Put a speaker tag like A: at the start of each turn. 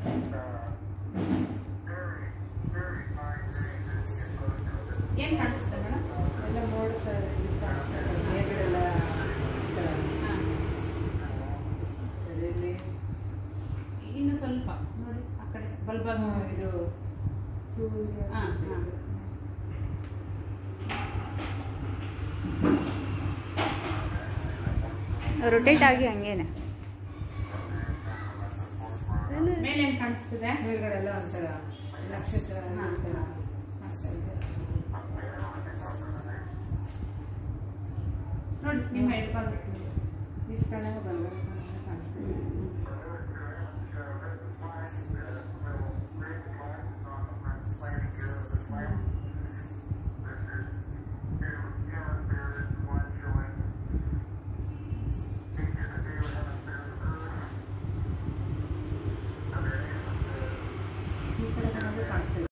A: ಏನ್ ಕಾಣಿಸ್ತದೆ ಮೇಡಮ್
B: ಎಲ್ಲ ನೋಡ್ತಾ ಇದು ಕಾಣಿಸ್ತಾ ಇದೆ. ಮೇಲ್ಗಡೆಲ್ಲ ಈ ಥರ ಕಾಣಿಸ್ತಾ ಇದೆ. ಇಲ್ಲಿ
A: ಇನ್ನು ಸ್ವಲ್ಪ ನೋಡಿ ಆ ಕಡೆ ಬಲ್ಬ್
B: ಹ್ಮ್, ಇದು ಸೂರ್ಯ
A: ಹಾ, ಹಾ.
C: ರೊಟೇಟ್ ಆಗಿ ಹಂಗೇನೆ
A: ಮೇಲೆ ಏನ್ ಕಾಣಿಸ್ತದೆ
B: ಮೇಲ್ಗಡೆ ಎಲ್ಲ ಒಂಥರ ನಕ್ಷತ್ರ
A: ಹಾ,
B: ಈ ಥರ
A: ಹಾ.
B: ಕಾಣಿಸ್ತಾ ಇದೆ.
A: ನೋಡಿ ನಿಮ್ಮ ಎಡಭಾಗ
B: ಇದು ಕಣಗ ಬಲ್ಲ ಕಾಣಿಸ್ತಾ ಇದೆ